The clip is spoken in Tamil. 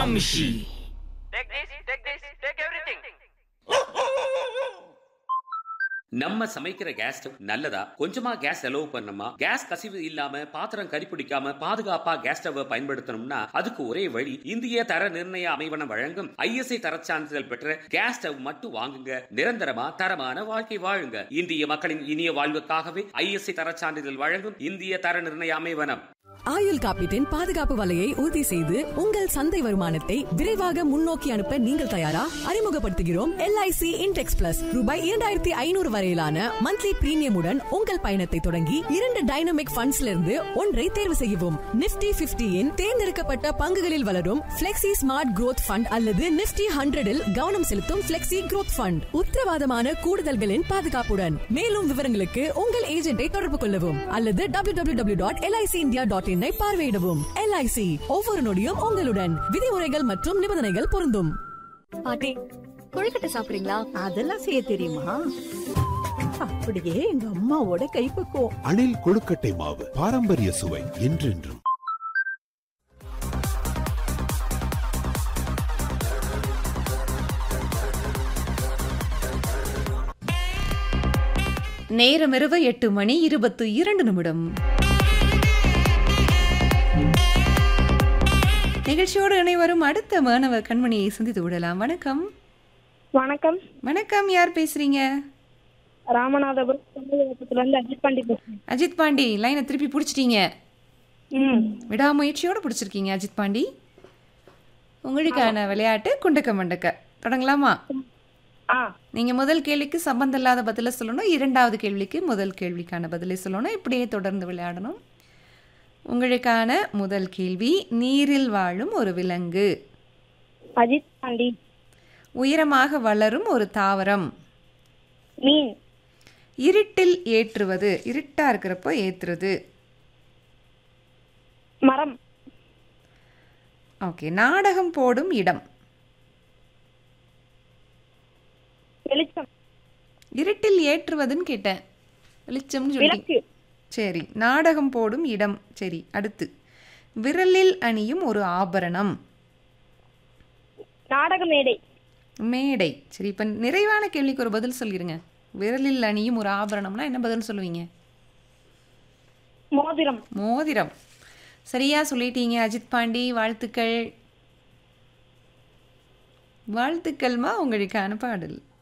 Vamshi. Take this, take this, take everything. நம்ம சமைக்கிற கேஸ் ஸ்டவ் நல்லதா கொஞ்சமா கேஸ் செலவு பண்ணணுமா கேஸ் கசிவு இல்லாம பாத்திரம் கரிப்பிடிக்காம பாதுகாப்பா கேஸ் ஸ்டவ் பயன்படுத்தணும்னா அதுக்கு ஒரே வழி இந்திய தர நிர்ணய அமைவனம் வழங்கும் ஐஎஸ்ஐ தரச் சான்றிதழ் பெற்ற கேஸ் ஸ்டவ் மட்டும் வாங்குங்க நிரந்தரமா தரமான வாழ்க்கை வாழுங்க இந்திய மக்களின் இனிய வாழ்வுக்காகவே ஐஎஸ்ஐ தரச் சான்றிதழ் வழங்கும் இந்திய தர நிர்ணய அமைவனம் ஆயுள் காப்பீட்டின் பாதுகாப்பு வலையை உறுதி செய்து உங்கள் சந்தை வருமானத்தை விரைவாக முன்னோக்கி அனுப்ப நீங்கள் தயாரா அறிமுகப்படுத்துகிறோம் எல்ஐசி இன்டெக்ஸ் பிளஸ் ரூபாய் இரண்டாயிரத்தி ஐநூறு வரையிலான மந்த்லி பிரீமியமுடன் உங்கள் பயணத்தை தொடங்கி இரண்டு டைனமிக் ஃபண்ட்ஸ்ல இருந்து ஒன்றை தேர்வு செய்யவும் நிப்டி பிப்டியின் தேர்ந்தெடுக்கப்பட்ட பங்குகளில் வளரும் பிளெக்சி ஸ்மார்ட் growth ஃபண்ட் அல்லது நிப்டி ஹண்ட்ரடில் கவனம் செலுத்தும் பிளெக்சி growth ஃபண்ட் உத்தரவாதமான கூடுதல்களின் பாதுகாப்புடன் மேலும் விவரங்களுக்கு உங்கள் ஏஜென்ட்டை தொடர்பு கொள்ளவும் அல்லது W W W dot LIC India dot in பார்வையிடவும் எல்ஐசி ஒவ்வொரு நொடியும் உங்களுடன் விதிமுறைகள் மற்றும் நிபந்தனைகள் பொருந்தும் பாட்டி கொழுக்கட்டை சாப்பிடுறீங்களா அதெல்லாம் செய்ய தெரியுமா அப்படியே எங்க அம்மாவோட கைப்பக்குவம் அணில் கொழுக்கட்டை மாவு பாரம்பரிய சுவை என்றென்றும் நேரம் இரவு எட்டு மணி இருபத்து இரண்டு நிமிடம் நிகழ்ச்சியோடு இணைவரும் அடுத்த மாணவ கண்மணியை சந்தித்து விடலாம் வணக்கம் வணக்கம் வணக்கம் யார் பேசுறீங்க ராமநாதபுரம் தமிழகத்துல இருந்து அஜித் பாண்டி பேசுறேன் அஜித் பாண்டி லைனை திருப்பி பிடிச்சிட்டீங்க ம் விடாமுயற்சியோடு பிடிச்சிருக்கீங்க அஜித் பாண்டி உங்களுக்கான விளையாட்டு குண்டக்க மண்டக்க தொடங்கலாமா ஆ நீங்க முதல் கேள்விக்கு சம்பந்தம் இல்லாத பதில சொல்லணும் இரண்டாவது கேள்விக்கு முதல் கேள்விக்கான பதிலை சொல்லணும் இப்படியே தொடர்ந்து விளையாடணும் உங்களுக்கான முதல் கேள்வி நீரில் வாழும் ஒரு விலங்கு அஜித் பாண்டி உயரமாக வளரும் ஒரு தாவரம் மீன் இருட்டில் ஏற்றுவது இருட்டா இருக்கிறப்போ ஏற்றுறது மரம் ஓகே நாடகம் போடும் இடம் வெளிச்சம் இருட்டில் ஏற்றுவதுன்னு கேட்டேன் வெளிச்சம்னு சொல்லி விளக்கு சரி நாடகம் போடும் இடம் சரி அடுத்து விரலில் அணியும் ஒரு ஆபரணம் நாடக மேடை மேடை சரி இப்போ நிறைவான கேள்விக்கு ஒரு பதில் சொல்லிடுங்க விரலில் அணியும் ஒரு ஆபரணம்னா என்ன பதில் சொல்லுவீங்க மோதிரம் மோதிரம் சரியா சொல்லிட்டீங்க அஜித் பாண்டி வாழ்த்துக்கள் வாழ்த்துக்கள்மா உங்களுக்கான பாடல்